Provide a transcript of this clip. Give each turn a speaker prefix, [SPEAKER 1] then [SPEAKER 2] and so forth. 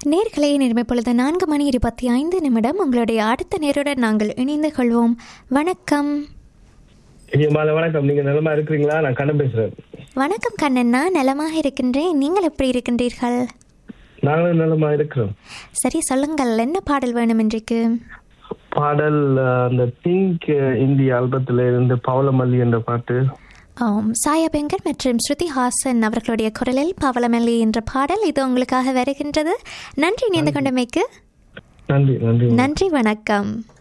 [SPEAKER 1] நேர்களை நேர்மை பொழுது நான்கு மணி இருபத்தி ஐந்து நிமிடம் உங்களுடைய அடுத்த நேருடன் நாங்கள் இணைந்து கொள்வோம் வணக்கம்
[SPEAKER 2] ஐயா மாலை வணக்கம் நீங்க நலமா இருக்கிறீங்களா நான் கண்ணன் பேசுறேன்
[SPEAKER 1] வணக்கம் கண்ணண்ணா நலமாக இருக்கின்றேன் நீங்கள் எப்படி இருக்கின்றீர்கள்
[SPEAKER 2] நாங்களும் நலமா இருக்கிறோம்
[SPEAKER 1] சரி சொல்லுங்கள் என்ன பாடல் வேணும் இன்றைக்கு
[SPEAKER 2] பாடல் அஹ், அந்த திங்க் இந்திய ஆல்பத்துல இருந்து பவளமல்லி என்ற பாட்டு
[SPEAKER 1] ஆம் சாயா பெங்கர் மற்றும் ஸ்ருதி ஹாசன் அவர்களுடைய குரலில் பவளமல்லி என்ற பாடல் இது உங்களுக்காக வருகின்றது நன்றி இணைந்து கொண்டமைக்கு
[SPEAKER 2] நன்றி நன்றி
[SPEAKER 1] நன்றி வணக்கம்